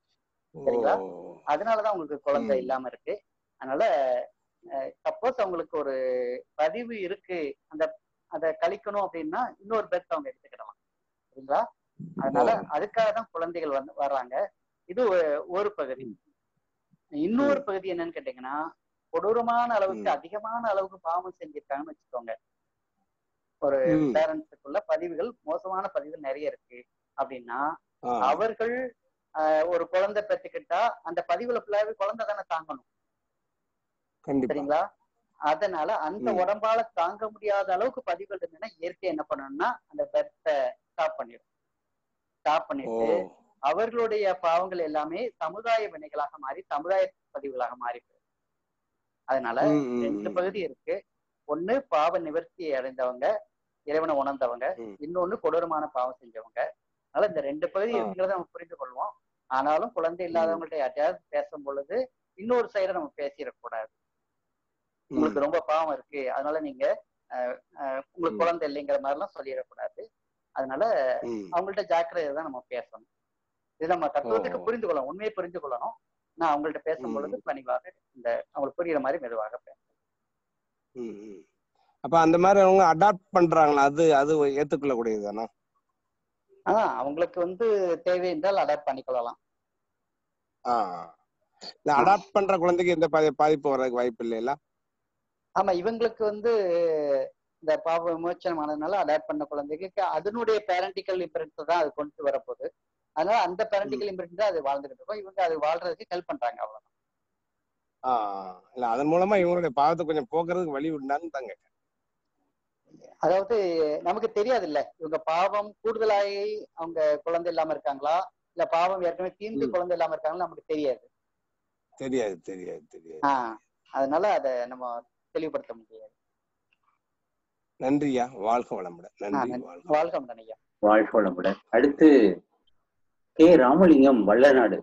சரிங்களா? ஓ. அதனாலதான் உங்களுக்கு குழந்தை ம். இல்லாம இருக்கு அதனால சப்போஸ் அவங்களுக்கு ஒரு பதிவு இருக்கு அந்த அதை கழிக்கணும் அப்படின்னா இன்னொரு பெர்த் அவங்க எடுத்துக்கிடலாம் சரிங்களா அதனால ஓ. அதுக்காக தான் குழந்தைகள் வந்து வர்றாங்க இது ஒ- ஒரு பகுதி இன்னொரு ம். பகுதி என்னன்னு கேட்டீங்கன்னா கொடூரமான அளவுக்கு ம். அதிகமான அளவுக்கு பாவம் செஞ்சிருக்காங்கன்னு வச்சுக்கோங்க ஒரு ம். பேரண்ட்ஸுக்குள்ள பதிவுகள் மோசமான பதிவுகள் நிறைய இருக்கு அப்படின்னா ஆ. அவர்கள் ஆஹ், ஒரு குழந்தை பெற்றுக்கிட்டா அந்த பதிவுல ஃபுல்லாவே குழந்தை தானே தாங்கணும் கண்டிப்பா சரிங்களா அதனால அந்த ம். உடம்பால தாங்க முடியாத அளவுக்கு பதிவுகள் இருந்ததுன்னா இயற்கை என்ன பண்ணணும்னா அந்த பெர்த்தை ஸ்டாப் பண்ணிடும் ஸ்டாப் ஓ பண்ணிட்டு அவர்களுடைய பாவங்கள் எல்லாமே சமுதாய வினைகளாக மாறி சமுதாய பதிவுகளாக மாறி போயிடும். அதனால ம், ம், ரெண்டு ம். பகுதி இருக்கு ஒண்ணு பாவ நிவர்த்தி அடைந்தவங்க இறைவனை உணர்ந்தவங்க ம். இன்னொன்னு கொடூரமான பாவம் செஞ்சவங்க அதனால இந்த ரெண்டு பகுதி ஆ. இருக்குங்கிறத நம்ம புரிந்து கொள்வோம் ஆனாலும் குழந்தை இல்லாதவங்கள்ட்ட யார்ட்டையாவது பேசும் பொழுது இன்னொரு சைடை நம்ம பேசிடக்கூடாது ம். உங்களுக்கு ரொம்ப பாவம் இருக்கு அதனால நீங்க அஹ், அஹ், உங்களுக்கு ம். குழந்தை இல்லைங்கிற மாதிரி எல்லாம் சொல்லிடக்கூடாது அதனால ம். அவங்கள்ட்ட ஜாக்கிரதை தான் நம்ம பேசணும் இது நம்ம தத்துவத்துக்கு ஓ. புரிந்து கொள்ளணும் உண்மையை புரிந்து கொள்ளணும் நான் அவங்கள்ட்ட பேசும் பொழுது பணிவாக இந்த அவங்களுக்கு புரியுற மாதிரி மெதுவாக பேசணும் ம், ம். அப்ப அந்த மாதிரி அவங்க அடாப்ட் பண்றாங்களா அது அது ஏத்துக்கொள்ள கூடியதுதானா ஆனா அவங்களுக்கு வந்து தேவை என்றால் அடாப்ட் பண்ணிக்கொள்ளலாம் ஆ இந்த அடாப்ட் பண்ற குழந்தைக்கு எந்த பாதி பாதிப்பு வர்றதுக்கு வாய்ப்பு இல்லைல்ல ஆமா இவங்களுக்கு வந்து இந்த பாவ விமோச்சனம் ஆனதுனால அடாப்ட் பண்ண குழந்தைக்கு அதனுடைய பேரண்டிக்கல் இம்பரன்ஸ் தான் அது கொண்டு வரப்போகுது அதனால அந்த பேரண்டிக்கல் இம்பரன்ஸ் தான் அது வாழ்ந்துகிட்டு இருக்கும் இவங்க அது வாழ்றதுக்கு ஹெல்ப் பண்றாங்க அவ்வளவுதான் ஆ இல்ல அதன் மூலமா இவங்களுடைய பாவத்தை கொஞ்சம் போக்குறதுக்கு வழி உண்டான்னு தாங்க அதாவது நமக்கு தெரியாது இல்ல இவங்க பாவம் கூடுதலாகி அவங்க குழந்தை இல்லாம இருக்காங்களா இல்ல பாவம் ஏற்கனவே தீர்ந்து ம். குழந்தை இல்லாம இருக்காங்களா நமக்கு தெரியாது தெரியாது தெரியாது தெரியாது ஆஹ் அதனால அதை நம்ம தெளிவுபடுத்த முடியாது நன்றியா வாழ்க வளமுடன் ஆஹ் நன்றி நன்றி. வாழ்க வாழ்க வளமுடன் ஐயா வாழ்க வளமுடன் அடுத்து கே ராமலிங்கம் வல்லநாடு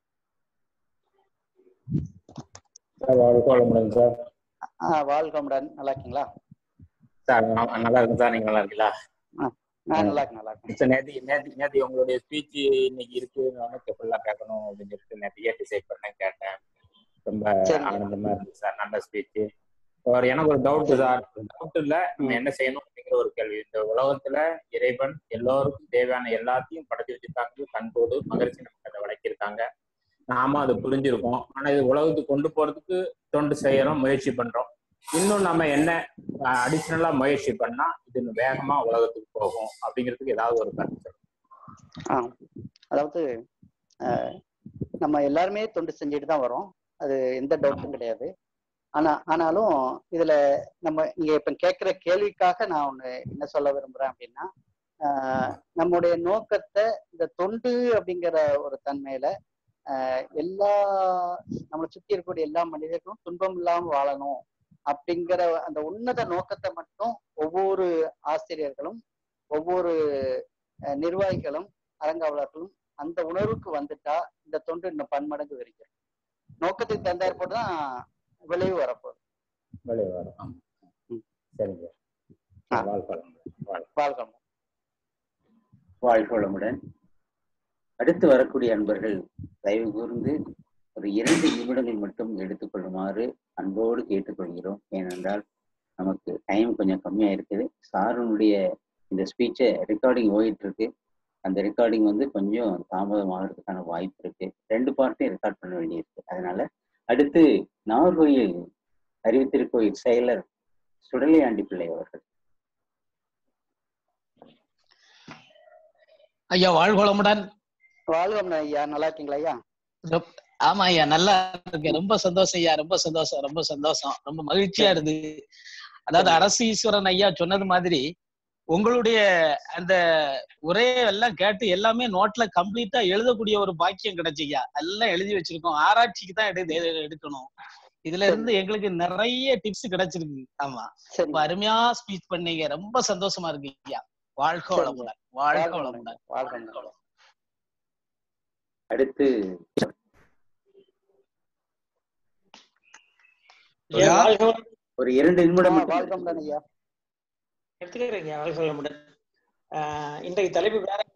சார் வாழ்க வளமுடன் சார் ஆஹ் வாழ்க வளமுடன் நல்லா இருக்கீங்களா சார் நா- நல்லா இருக்கும் சார் நீங்க நல்லா இருக்கீங்களா நான் நல்லா இருக்கேன் நல்லா இருக்கேன் சார் நேத்தி நேத்தி நேத்தி உங்களுடைய ஸ்பீச் இன்னைக்கு இருக்கு நானும் ஃபுல்லா கேட்கணும் அப்படின்னு சொல்லிட்டு நேத்தியே டிசைட் பண்ணேன் கேட்டேன் ரொம்ப சரிங்க. ஆனந்தமா இருந்துச்சு சார் நல்ல ஸ்பீச் ஒரு எனக்கு ஒரு டவுட் சார் டவுட் இல்ல நம்ம என்ன செய்யணும் அப்படிங்கிற ஒரு கேள்வி இந்த உலகத்துல இறைவன் எல்லோருக்கும் தேவையான எல்லாத்தையும் படைச்சு வச்சிருக்காங்க கண்கோடு மகிழ்ச்சி நமக்கு அதை வளர்க்கிருக்காங்க நாம அதை புரிஞ்சிருக்கோம் ஆனா இது உலகத்துக்கு கொண்டு போறதுக்கு தொண்டு செய்யறோம் முயற்சி பண்றோம் இன்னும் நம்ம என்ன அடிஷ்னலா முயற்சி பண்ணா இது இன்னும் வேகமா உலகத்துக்கு போகும் அப்படிங்கிறதுக்கு ஏதாவது ஒரு கருத்து சொல்லுங்க. ஆஹ் அதாவது ஆஹ் நம்ம எல்லாருமே தொண்டு செஞ்சுட்டு தான் வரோம் அது எந்த டவுட்டும் கிடையாது ஆனா ஆனாலும் இதுல நம்ம இங்க இப்ப கேட்கிற கேள்விக்காக நான் ஒண்ணு என்ன சொல்ல விரும்புறேன் அப்படின்னா ஆஹ் நம்முடைய நோக்கத்தை இந்த தொண்டு அப்படிங்கிற ஒரு தன்மையில ஆஹ் எல்லா நம்மளை சுத்தி இருக்கக்கூடிய எல்லா மனிதர்களும் துன்பம் இல்லாம வாழணும் அப்படிங்கிற அந்த உன்னத நோக்கத்தை மட்டும் ஒவ்வொரு ஆசிரியர்களும் ஒவ்வொரு அஹ், நிர்வாகிகளும் அறங்காவலர்களும் அந்த உணர்வுக்கு வந்துட்டா இந்த தொண்டு இன்னும் பன்மடங்கு விரிக்கும் நோக்கத்துக்கு தந்தார் போட்டு தான் விளைவு வரப்போகுது வெளியே வரும் ஆமா. ம். சரிங்க ஆ. வாழ்க வளமுடன். வாழ்க. வாழ்க்கை வாழ்க வளமுடன் அடுத்து வரக்கூடிய அன்பர்கள் தயவு கூர்ந்து ஒரு இரண்டு நிமிடங்கள் மட்டும் எடுத்துக்கொள்ளுமாறு அன்போடு கேட்டுக்கொள்கிறோம் ஏனென்றால் நமக்கு டைம் கொஞ்சம் கம்மியா இருக்குது சாருனுடைய இந்த ஸ்பீச்சை ரெக்கார்டிங் ஓடிட்டு இருக்கு அந்த ரெக்கார்டிங் வந்து கொஞ்சம் தாமதமாகிறதுக்கான வாய்ப்பு இருக்கு ரெண்டு பார்ட்டையும் ரெக்கார்ட் பண்ண வேண்டியிருக்கு அதனால அடுத்து நாகர்கோயில் அறிவித்திருக்கோயில் செயலர் சுடலையாண்டி பிள்ளை அவர்கள் ஐயா வாழ்வளமுடன் வாழ்கம் ஐயா நல்லா இருக்கீங்களா ஐயா ஆமா ஐயா நல்லா இருக்கு ரொம்ப சந்தோஷம் ஐயா ரொம்ப சந்தோஷம் ரொம்ப சந்தோஷம் ரொம்ப மகிழ்ச்சியா இருக்கு அதாவது அரசு ஈஸ்வரன் ஐயா சொன்னது மாதிரி உங்களுடைய அந்த உரைய எல்லாம் கேட்டு எல்லாமே நோட்ல கம்ப்ளீட்டா எழுதக்கூடிய ஒரு பாக்கியம் கிடைச்சியா எல்லாம் எழுதி வச்சிருக்கோம் ஆராய்ச்சிக்கு தான் எடு எடு- எடுக்கணும் இதுல இருந்து எங்களுக்கு நிறைய டிப்ஸ் கிடைச்சிருக்கு ஆமா சரி ரொம்ப அருமையா ஸ்பீச் பண்ணீங்க ரொம்ப சந்தோஷமா இருக்கு ஐயா வாழ்க வளமுடன் வாழ்க வாழ்க வளமுடன் வாழ்க வளமுடன். அடுத்து ஐயா, வாழ்க வளமுடன். ஒரு இரண்டு நிமிடம் ஆ, மட்டும் வாழ்க வளமுடன் ஐயா எடுத்துக்கிறேங்க வாழ்க வளமுடன் ஆஹ் இன்றைய தலைப்பு வேற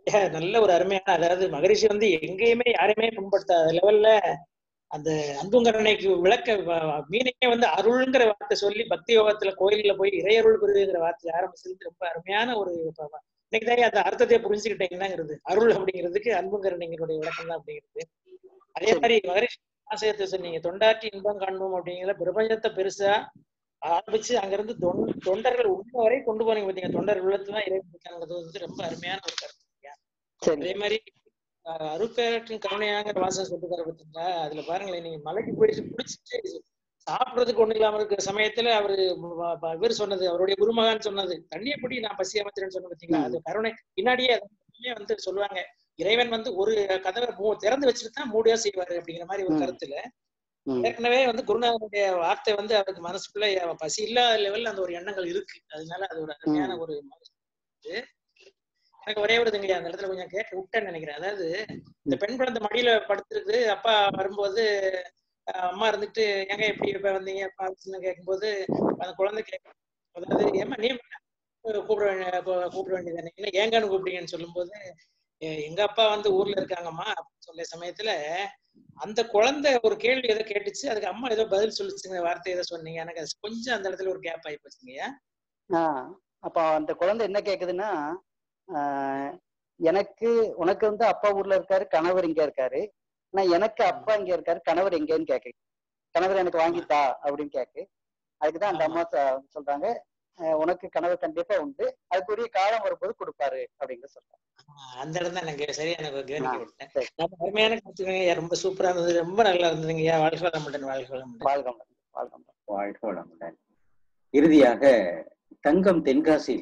நல்ல ஒரு அருமையான அதாவது மகரிஷி வந்து எங்கேயுமே யாரையுமே புண்படுத்தாத லெவல்ல அந்த அன்புங்கரணைக்கு விளக்க மீனிங்கே வந்து அருள்ங்கிற வார்த்தை சொல்லி பக்தி யோகத்துல கோயில்ல போய் இறையருள் பெறுதுங்கிற வார்த்தை ஆரம்பிச்சது ரொம்ப அருமையான ஒரு இன்னைக்கு தான் அந்த அர்த்தத்தை புரிஞ்சுக்கிட்டீங்கன்னாங்கிறது அருள் அப்படிங்கிறதுக்கு அன்புங்கரணைங்களுடைய விளக்கம் தான் அப்படிங்கிறது அதே மாதிரி மகரிஷி ஆசையத்தை சொன்னீங்க தொண்டாற்றி இன்பம் காண்போம் அப்படிங்கிற பிரபஞ்சத்தை பெருசா ஆரம்பிச்சு அங்கிருந்து தொண் தொண்டர்கள் உள்ள வரை கொண்டு போனீங்க பாத்தீங்க தொண்டர் உள்ளத்துல தான் இறைவன் இருக்காங்கிறது வந்து ரொம்ப அருமையான ஒரு கருத்து அதே மாதிரி அருப்பேற்றின் கருணையாங்கிற வாசம் சொல்லிருக்காரு பார்த்தீங்களா அதுல பாருங்களேன் நீங்க மலைக்கு போயிட்டு பிடிச்சிட்டு சாப்பிடுறதுக்கு ஒண்ணு இல்லாம இருக்கிற சமயத்துல அவரு இவர் சொன்னது அவருடைய குருமகான் சொன்னது தண்ணியை பிடி நான் பசி அமைச்சிருன்னு சொன்ன பார்த்தீங்களா அது கருணை பின்னாடியே வந்து சொல்லுவாங்க இறைவன் வந்து ஒரு கதவை மூ திறந்து வச்சுட்டு தான் மூடியா செய்வாரு அப்படிங்கிற மாதிரி ஒரு கருத்துல ஏற்கனவே வந்து குருநாதனுடைய வார்த்தை வந்து அவருக்கு மனசுக்குள்ள பசி இல்லாத லெவல்ல அந்த ஒரு எண்ணங்கள் இருக்கு அதனால அது ஒரு அருமையான ஒரு எனக்கு ஒரே ஒரு தங்கி அந்த இடத்துல கொஞ்சம் கேட்க விட்டேன்னு நினைக்கிறேன் அதாவது இந்த பெண் குழந்தை மடியில படுத்துருக்கு அப்பா வரும்போது அம்மா இருந்துட்டு எங்க எப்படி இப்ப வந்தீங்க அப்பா கேட்கும்போது அந்த குழந்தை கேட்கும் அதாவது ஏமா நீ கூப்பிட வேண்டிய கூப்பிட வேண்டியதானே என்ன ஏங்கன்னு கூப்பிடுங்கன்னு சொல்லும்போது எங்க அப்பா வந்து ஊர்ல இருக்காங்கம்மா அப்படின்னு சொல்ல சமயத்துல அந்த குழந்தை ஒரு கேள்வி ஏதோ கேட்டுச்சு அதுக்கு அம்மா ஏதோ பதில் சொல்லிச்சுங்க வார்த்தை ஏதோ சொன்னீங்க எனக்கு அது கொஞ்சம் அந்த இடத்துல ஒரு கேப் ஆகி போச்சுங்க ஆஹ் அப்ப அந்த குழந்தை என்ன கேக்குதுன்னா ஆஹ் எனக்கு உனக்கு வந்து அப்பா ஊர்ல இருக்காரு கணவர் இங்க இருக்காரு ஆனா எனக்கு அப்பா இங்க இருக்காரு கணவர் எங்கன்னு கேக்கு கணவர் எனக்கு வாங்கித்தா அப்படின்னு கேக்கு அதுக்குதான் அந்த அம்மா சொல்றாங்க உனக்கு கனவு கண்டிப்பா உண்டு அதுக்குரிய காலம் வரும்போது கொடுப்பாரு அப்படிங்கிற சொல்றாங்க அந்த இடம் தான் எனக்கு சரியா எனக்கு கவனிக்க விட்டேன் நம்ம அருமையான கருத்துக்கங்க ரொம்ப சூப்பரா இருந்தது ரொம்ப நல்லா இருந்ததுங்க ஐயா வாழ்க வளமுடன் வாழ்க வளமுடன் வாழ்க வாழ்க வாழ்க வளமுடன் இறுதியாக தங்கம் தென்காசி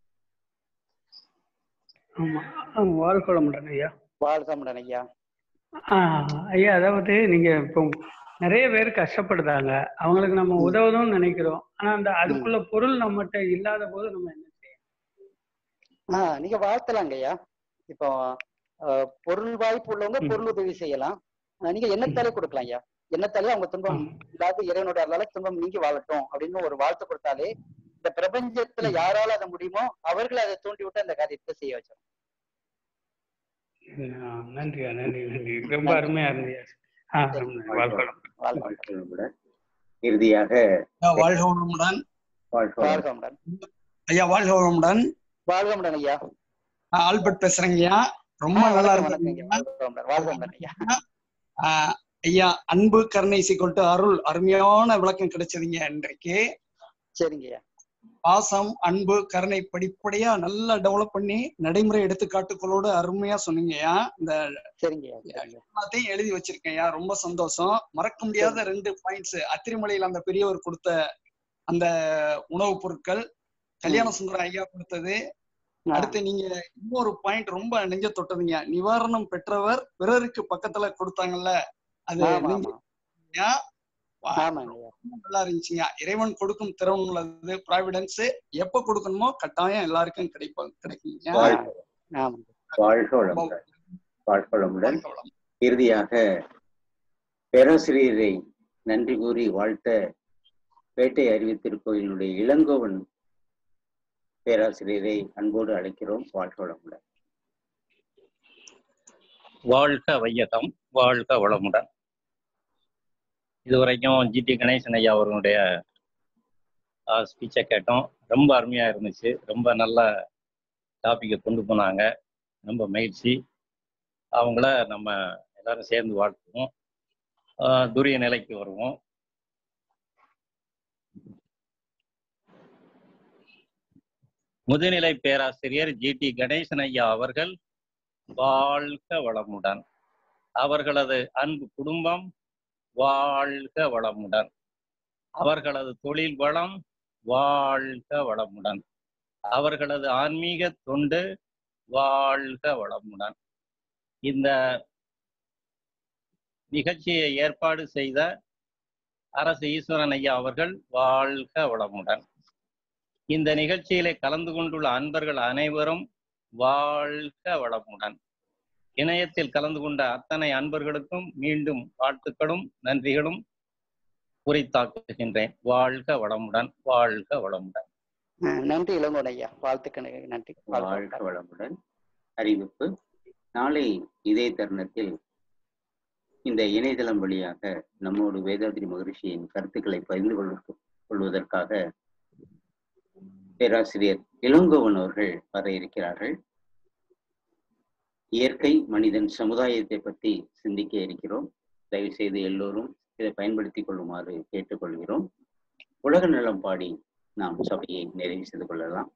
ஆமா வாழ்க வளமுடன் ஐயா வாழ்க வளமுடன் ஐயா ஐயா அதாவது நீங்க இப்போ நிறைய பேர் கஷ்டப்படுறாங்க அவங்களுக்கு நம்ம உதவணும்னு நினைக்கிறோம் ஆனா அந்த அதுக்குள்ள பொருள் நம்மகிட்ட இல்லாத போது நம்ம என்ன செய்யணும் ஆஹ் நீங்க வாழ்த்தலாங்க ஐயா இப்போ பொருள் வாய்ப்பு உள்ளவங்க பொருள் உதவி செய்யலாம் நீங்க எண்ணத்தாலே கொடுக்கலாம் ஐயா எண்ணத்தாலே அவங்க துன்பம் இல்லாத இறைவனுடைய அருளால துன்பம் நீங்கி வாழட்டும் அப்படின்னு ஒரு வாழ்த்து கொடுத்தாலே இந்த பிரபஞ்சத்துல யாரால அதை முடியுமோ அவர்கள் அதை தூண்டி விட்டு அந்த காரியத்தை செய்ய வச்சிடும் நன்றியா நன்றி நன்றி ரொம்ப அருமையா இருந்தியா இறுதியாக வாழ்க வளமுடன் வாழ்க வாழ்க வளமுடன் ஐயா வாழ்க வளமுடன் வாழ்க வளமுடன் ஐயா ஆல்பர்ட் பேசுறேங்க ஐயா ரொம்ப நல்லா இருக்கு வாழ்க வளமுடன் ஐயா ஐயா அன்பு கருணை சிக்கொண்டு அருள் அருமையான விளக்கம் கிடைச்சதுங்க இன்றைக்கு சரிங்க ஐயா பாசம் அன்பு கருணை படிப்படியா நல்லா டெவலப் பண்ணி நடைமுறை எடுத்துக்காட்டுகளோடு அருமையா சொன்னீங்கய்யா இந்த எல்லாத்தையும் எழுதி வச்சிருக்கேன்யா ரொம்ப சந்தோஷம் மறக்க முடியாத ரெண்டு பாயிண்ட்ஸ் அத்திரிமலையில அந்த பெரியவர் கொடுத்த அந்த உணவுப் பொருட்கள் கல்யாண சுந்தரம் ஐயா கொடுத்தது அடுத்து நீங்க இன்னொரு பாயிண்ட் ரொம்ப நெஞ்ச தொட்டதுங்க நிவாரணம் பெற்றவர் பிறருக்கு பக்கத்துல கொடுத்தாங்கல்ல அது நெஞ்ச நல்லா இருந்துச்சுங்க இறைவன் கொடுக்கும் திறன் உள்ளது ப்ராவிடன்ஸ் எப்ப கொடுக்கணுமோ கட்டாயம் எல்லாருக்கும் கிடைப்போம் கிடைக்குங்க வாழ்க வளமுடன் வாழ்க வளமுடன் இறுதியாக பேராசிரியரை நன்றி கூறி வாழ்த்த பேட்டை அறிவித்திருக்கோயிலுடைய இளங்கோவன் பேராசிரியரை அன்போடு அழைக்கிறோம் வாழ்க வளமுடன் வாழ்க வையகம் வாழ்க வளமுடன் இதுவரைக்கும் ஜிடி கணேசன் ஐயா அவர்களுடைய ஸ்பீச்சை கேட்டோம் ரொம்ப அருமையாக இருந்துச்சு ரொம்ப நல்ல டாப்பிக்கை கொண்டு போனாங்க ரொம்ப மகிழ்ச்சி அவங்கள நம்ம எல்லாரும் சேர்ந்து வாழ்த்துவோம் துரிய நிலைக்கு வருவோம் முதுநிலை பேராசிரியர் ஜி டி கணேசன் ஐயா அவர்கள் வாழ்க வளமுடன் அவர்களது அன்பு குடும்பம் வாழ்க வளமுடன் அவர்களது தொழில் வளம் வாழ்க வளமுடன் அவர்களது ஆன்மீக தொண்டு வாழ்க வளமுடன் இந்த நிகழ்ச்சியை ஏற்பாடு செய்த அரசு ஈஸ்வரன் ஐயா அவர்கள் வாழ்க வளமுடன் இந்த நிகழ்ச்சியிலே கலந்து கொண்டுள்ள அன்பர்கள் அனைவரும் வாழ்க வளமுடன் இணையத்தில் கலந்து கொண்ட அத்தனை அன்பர்களுக்கும் மீண்டும் வாழ்த்துக்களும் நன்றிகளும் உரித்தாக்குகின்றேன் வாழ்க வளமுடன் வாழ்க வளமுடன் நன்றி இளங்கோன் ஐயா வாழ்த்துக்கள் நன்றி வாழ்க வளமுடன் அறிவிப்பு நாளை இதே தருணத்தில் இந்த இணையதளம் வழியாக நம்மோடு வேதாத்ரி மகரிஷியின் கருத்துக்களை பகிர்ந்து கொள்ள கொள்வதற்காக பேராசிரியர் இளங்கோவன் அவர்கள் வர இருக்கிறார்கள் இயற்கை மனிதன் சமுதாயத்தை பற்றி சிந்திக்க இருக்கிறோம் தயவு செய்து எல்லோரும் இதை பயன்படுத்திக் கொள்ளுமாறு கேட்டுக்கொள்கிறோம் உலக நலம் பாடி நாம் சபையை நிறைவு செய்து கொள்ளலாம்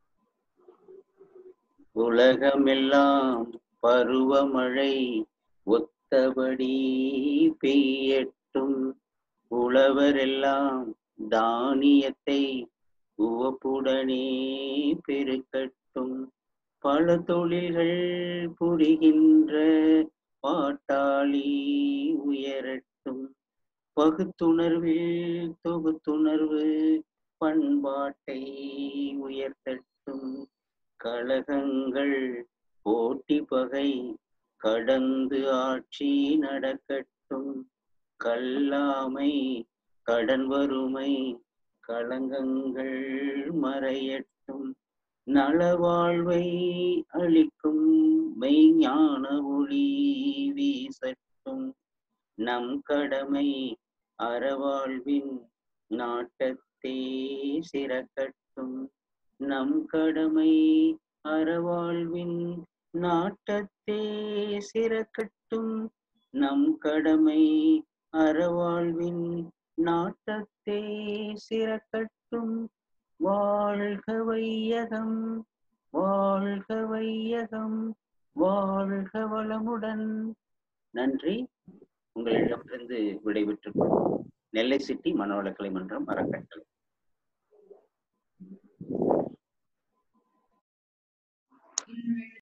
உலகமெல்லாம் பருவமழை ஒத்தபடி பெய்யட்டும் உழவரெல்லாம் தானியத்தை உவப்புடனே பெருக்கட்டும் பல தொழில்கள் புரிகின்ற பாட்டாளி உயரட்டும் பகுத்துணர்வில் தொகுத்துணர்வு பண்பாட்டை உயர்த்தட்டும் கழகங்கள் போட்டி பகை கடந்து ஆட்சி நடக்கட்டும் கல்லாமை கடன் வறுமை களங்கங்கள் மறையட்டும் நலவாழ்வை அளிக்கும் மெய்ஞான ஒளி வீசட்டும் நம் கடமை அறவாழ்வின் நாட்டத்தே சிறக்கட்டும் நம் கடமை அறவாழ்வின் நாட்டத்தே சிறக்கட்டும் நம் கடமை அறவாழ்வின் நாட்டத்தே சிறக்கட்டும் வாழ்க வையகம் வாழ்க வையகம் வாழ்க வளமுடன் நன்றி உங்களிடமிருந்து விடைபெற்றுக் கொள்வோம் நெல்லை சிட்டி மனவளக்கலை மன்றம் அறக்கட்டளை Mm-hmm.